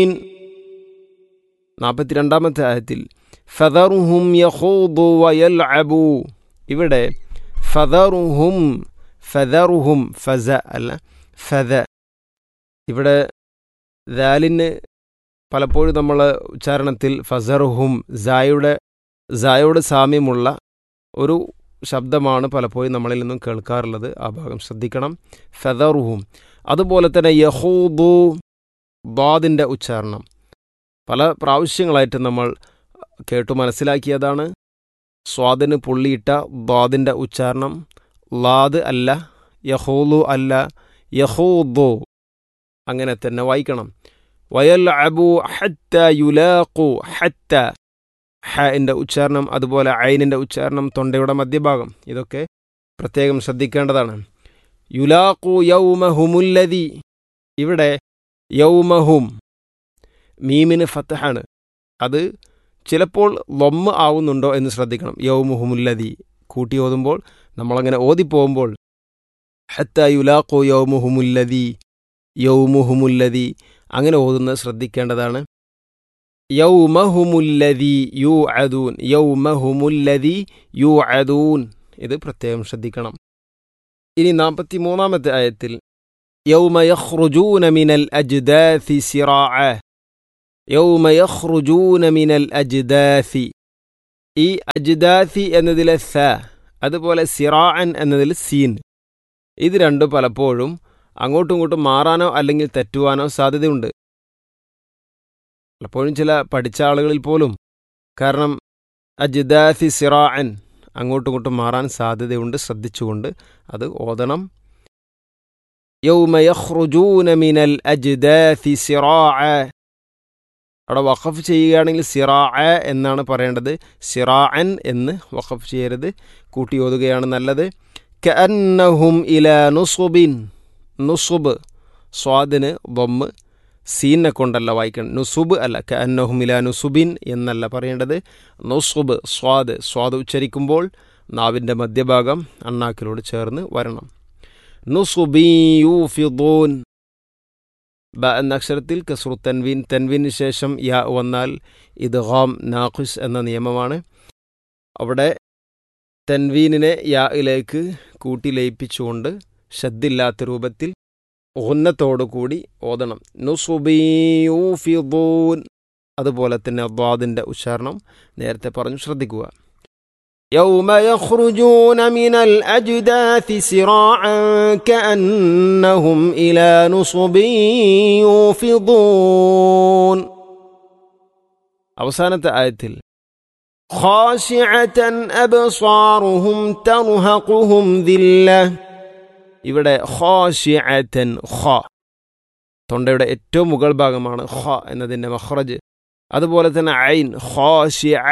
നാൽപ്പത്തിരണ്ടാമത്തെ ആയത്തിൽ ഫദറുഹും യഹൂദു വയൽഅബു ഇവിടെ ഫദറുഹും ഫദറുഹും ഫസ അല്ല ഫദ ഇവിടെ ദാലിന് പലപ്പോഴും നമ്മൾ ഉച്ചാരണത്തിൽ ഫസറുഹും സായുടെ സായോട് സാമ്യമുള്ള ഒരു ശബ്ദമാണ് പലപ്പോഴും നമ്മളിൽ നിന്നും കേൾക്കാറുള്ളത് ആ ഭാഗം ശ്രദ്ധിക്കണം ഫെദറുഹും അതുപോലെ തന്നെ യഹൂദു ബാദിൻ്റെ ഉച്ചാരണം പല പ്രാവശ്യങ്ങളായിട്ട് നമ്മൾ കേട്ടു മനസ്സിലാക്കിയതാണ് സ്വാദിന് പുള്ളിയിട്ട ബാദിൻ്റെ ഉച്ചാരണം ലാദ് അല്ല യഹൂലു അല്ല യഹൂദു അങ്ങനെ തന്നെ വായിക്കണം വയൽ അബു ഹത്ത യുലാഖു ഹത്ത ഹാൻ്റെ ഉച്ചാരണം അതുപോലെ ഐനിൻ്റെ ഉച്ചാരണം തൊണ്ടയുടെ മധ്യഭാഗം ഇതൊക്കെ പ്രത്യേകം ശ്രദ്ധിക്കേണ്ടതാണ് യുലാഖു യൗമഹുമുല്ലതി ഇവിടെ യൗമഹും മീമിന് ഫത്തഹാണ് അത് ചിലപ്പോൾ ലൊമ്മ ആവുന്നുണ്ടോ എന്ന് ശ്രദ്ധിക്കണം യൗമുഹുമുല്ലതി കൂട്ടി ഓതുമ്പോൾ നമ്മളങ്ങനെ ഓതിപ്പോകുമ്പോൾ ഹത്ത യുലാഖു യൗമുഹുമുല്ലതി യൗമുഹുമുല്ലതി അങ്ങനെ ഓതുന്നത് ശ്രദ്ധിക്കേണ്ടതാണ് യൗമഹുമുല്ലതി യു അദൂൻ യൗമഹുമുല്ലതി യു അദൂൻ ഇത് പ്രത്യേകം ശ്രദ്ധിക്കണം ഇനി നാൽപ്പത്തി മൂന്നാമത്തെ ആയത്തിൽ യൗമ യഖ്റുജൂന മിനൽ അജ്ദാഥി സിറാഅ യൗമ യഖ്റുജൂന മിനൽ അജ്ദാഥി ഈ അജ്ദാഥി എന്നതിലെ സ അതുപോലെ സിറാഅൻ എന്നതിൽ സീൻ ഇത് രണ്ടും പലപ്പോഴും അങ്ങോട്ടും ഇങ്ങോട്ടും മാറാനോ അല്ലെങ്കിൽ തെറ്റുവാനോ സാധ്യതയുണ്ട് പലപ്പോഴും ചില പഠിച്ച ആളുകളിൽ പോലും കാരണം അജിദാഫി സിറാഅൻ അങ്ങോട്ടും ഇങ്ങോട്ടും മാറാൻ സാധ്യതയുണ്ട് ശ്രദ്ധിച്ചുകൊണ്ട് അത് ഓതണം യൗമ യഖ്റുജൂന മിനൽ അജ്ദാഫി സിറാഅ അവിടെ വഖഫ് ചെയ്യുകയാണെങ്കിൽ സിറാഅ എന്നാണ് പറയേണ്ടത് സിറാഅൻ എന്ന് വഖഫ് ചെയ്യരുത് കൂട്ടി ഓതുകയാണ് നല്ലത് കഅന്നഹും ഇലാ നുസുബിൻ നുസുബ് സ്വാദിന് ബൊമ്മ് സീനെ കൊണ്ടല്ല വായിക്കണം നുസുബ് അല്ല കഅന്നഹുമില നുസുബിൻ എന്നല്ല പറയേണ്ടത് നുസുബ് സ്വാദ് സ്വാദ് ഉച്ചരിക്കുമ്പോൾ നാവിൻ്റെ മധ്യഭാഗം അണ്ണാക്കിലോട് ചേർന്ന് വരണം നുസുബി യൂഫിദൂൻ ബ എന്ന അക്ഷരത്തിൽ കസ്രു തൻവീൻ തൻവീന് ശേഷം യാ വന്നാൽ ഇത് ഹാം നാഖുസ് എന്ന നിയമമാണ് അവിടെ തൻവീനിനെ യായിലേക്ക് കൂട്ടി ലയിപ്പിച്ചുകൊണ്ട് ശദ്ദില്ലാത്ത രൂപത്തിൽ കൂടി ഓതണം നുസുബിയൂഫിദൂൻ അതുപോലെ തന്നെ ദ്വാദിൻ്റെ ഉച്ചാരണം നേരത്തെ പറഞ്ഞു ശ്രദ്ധിക്കുക يوم يخرجون من الأجداث سراعا كأنهم إلى نصب يوفضون അവസാനത്തെ ആയത്തിൽ خاشعة أبصارهم ترهقهم ذِلَّةٌ ഇവിടെ ഖാഷിഅതൻ ഖ തൊണ്ടയുടെ ഏറ്റവും മുകൾ ഭാഗമാണ് ഖ എന്നതിൻ്റെ മഖ്റജ് അതുപോലെ തന്നെ ഐൻ ഖാഷിഅ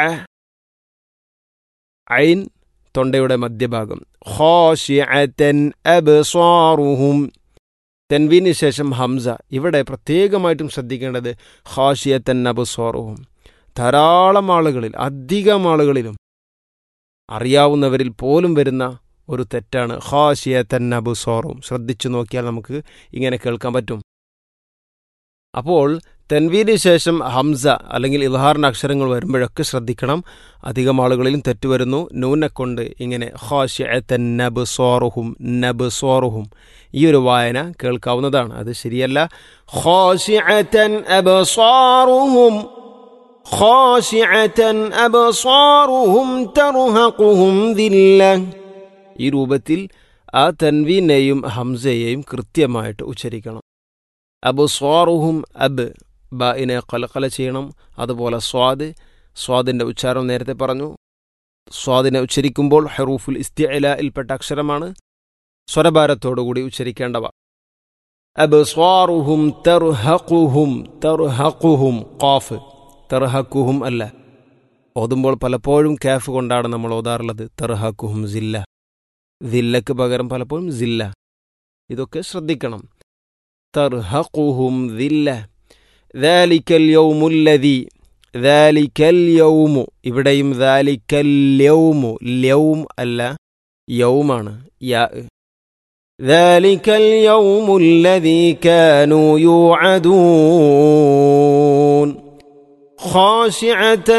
ഐൻ തൊണ്ടയുടെ മധ്യഭാഗം ഖാഷിഅതൻ അബ്സാറുഹും തെൻവീന് ശേഷം ഹംസ ഇവിടെ പ്രത്യേകമായിട്ടും ശ്രദ്ധിക്കേണ്ടത് ഖാഷിയത്തൻ അബ്സാറുഹും ധാരാളം ആളുകളിൽ അധികം ആളുകളിലും അറിയാവുന്നവരിൽ പോലും വരുന്ന ഒരു തെറ്റാണ് ഹാഷിയത്തൻ അബുസോറും ശ്രദ്ധിച്ചു നോക്കിയാൽ നമുക്ക് ഇങ്ങനെ കേൾക്കാൻ പറ്റും അപ്പോൾ തെൻവീന് ശേഷം ഹംസ അല്ലെങ്കിൽ ഇൽഹാറിൻ്റെ അക്ഷരങ്ങൾ വരുമ്പോഴൊക്കെ ശ്രദ്ധിക്കണം അധികം ആളുകളിലും തെറ്റുവരുന്നു നൂനെ കൊണ്ട് ഇങ്ങനെ ഹാഷിയത്തൻ നബ് സോറുഹും നബ് സോറുഹും ഈ ഒരു വായന കേൾക്കാവുന്നതാണ് അത് ശരിയല്ല ഹാഷിയത്തൻ അബ്സാറുഹും خاشعة أبصارهم ترهقهم ذِلَّةٌ ഈ രൂപത്തിൽ ആ തൻവീനെയും ഹംസയെയും കൃത്യമായിട്ട് ഉച്ചരിക്കണം അബു സ്വാറുഹും അബ് ബിനെ കലക്കല ചെയ്യണം അതുപോലെ സ്വാദ് സ്വാദിൻ്റെ ഉച്ചാരണം നേരത്തെ പറഞ്ഞു സ്വാദിനെ ഉച്ചരിക്കുമ്പോൾ ഹെറൂഫുൽ ഇസ്തിഅലയിൽപ്പെട്ട അക്ഷരമാണ് സ്വരഭാരത്തോടുകൂടി ഉച്ചരിക്കേണ്ടവ അബ് സ്വാറുഹും തെർഹഖുഹും തെർഹഖുഹും ഖാഫ് തെർഹക്കുഹും അല്ല ഓതുമ്പോൾ പലപ്പോഴും കാഫ് കൊണ്ടാണ് നമ്മൾ ഓതാറുള്ളത് തെർഹക്കുഹും ജില്ല ദില്ലക്ക് പകരം പലപ്പോഴും ജില്ല ഇതൊക്കെ ശ്രദ്ധിക്കണം തർഹഖുഹും ദില്ല ദാലിക്കൽ യൗമുല്ലദി ദാലിക്കൽ യൗമു ഇവിടെയും ദാലിക്കൽ യൗമു യൗം അല്ല യൗമാണ് യാ ذلك اليوم الذي كانوا يوعدون خاشعة